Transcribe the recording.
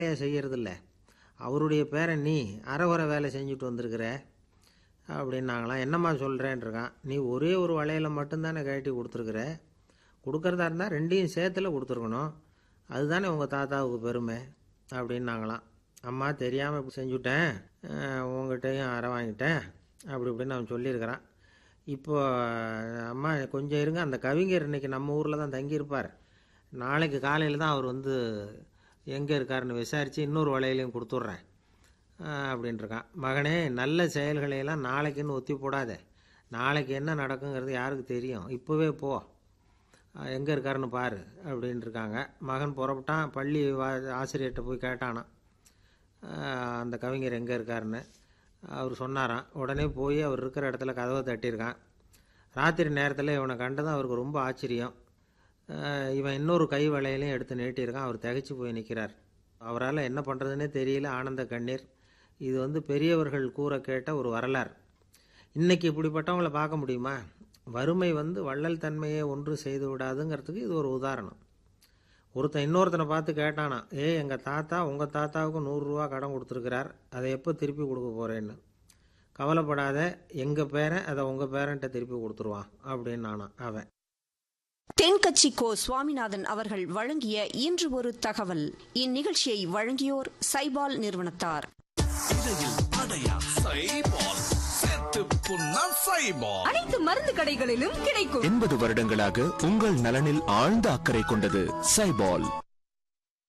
வேலையை செய்யறதில்ல அவருடைய பேரன் நீ அறகுறை வேலை செஞ்சுட்டு வந்திருக்கிற அப்படின்னாங்களாம் என்னம்மா சொல்கிறேன்ருக்கான் நீ ஒரே ஒரு வளையலை மட்டும்தானே கழட்டி கொடுத்துருக்குற கொடுக்கறதா இருந்தால் ரெண்டையும் சேர்த்துல கொடுத்துருக்கணும் அதுதானே உங்கள் தாத்தாவுக்கு பெருமை அப்படின்னாங்களாம் அம்மா தெரியாமல் இப்படி செஞ்சுட்டேன் அஹ் உங்ககிட்டயும் அரை வாங்கிட்டேன் அப்படி இப்படின்னு அவன் சொல்லியிருக்கிறான் இப்போ அம்மா கொஞ்சம் இருங்க அந்த கவிஞர் இன்னைக்கு நம்ம ஊரில் தான் தங்கியிருப்பார் நாளைக்கு காலையில் தான் அவர் வந்து எங்கே இருக்காருன்னு விசாரித்து இன்னொரு வளையலையும் கொடுத்துட்றேன் அப்படின்ட்டுருக்கான் மகனே நல்ல செயல்களையெல்லாம் நாளைக்குன்னு ஒத்தி போடாத நாளைக்கு என்ன நடக்குங்கிறது யாருக்கு தெரியும் இப்போவே போ எங்கே இருக்காருன்னு பாரு அப்படின்ட்டு இருக்காங்க மகன் புறப்பட்டான் பள்ளி வா ஆசிரியர்கிட்ட போய் கேட்டானான் ஆஹ் அந்த கவிஞர் எங்கே இருக்காருன்னு அவர் சொன்னாராம் உடனே போய் அவர் இருக்கிற இடத்துல கதவை தட்டியிருக்கான் ராத்திரி நேரத்தில் இவனை கண்டதும் அவருக்கு ரொம்ப ஆச்சரியம் ஆஹ் இவன் இன்னொரு கை வளையலையும் எடுத்து நீட்டியிருக்கான் அவர் திகைச்சு போய் நிற்கிறார் அவரால் என்ன பண்ணுறதுனே தெரியல ஆனந்த கண்ணீர் இது வந்து பெரியவர்கள் கூற கேட்ட ஒரு வரலாறு இன்னைக்கு இப்படிப்பட்டவங்கள பார்க்க முடியுமா வறுமை வந்து வள்ளல் தன்மையை ஒன்று செய்து விடாதுங்கிறதுக்கு இது ஒரு உதாரணம் ஒருத்தன் இன்னொருத்தனை பார்த்து கேட்டானா ஏய் எங்கள் தாத்தா உங்கள் தாத்தாவுக்கு நூறுரூவா கடன் கொடுத்துருக்கிறார் அதை எப்போ திருப்பி கொடுக்க போகிறேன்னு கவலைப்படாத எங்கள் பேரன் அதை உங்கள் பேரன்ட்ட திருப்பி கொடுத்துருவான் அப்படின்னு நானான் அவன் தென்கட்சி கோ சுவாமிநாதன் அவர்கள் வழங்கிய இன்று ஒரு தகவல் இந்நிகழ்ச்சியை வழங்கியோர் சைபால் நிறுவனத்தார் இடையில் அடையா சைபால் செத்து புண்ணா சைபால் அனைத்து மருந்து கடைகளிலும் கிடைக்கும் எண்பது வருடங்களாக உங்கள் நலனில் ஆழ்ந்த அக்கறை கொண்டது சைபால்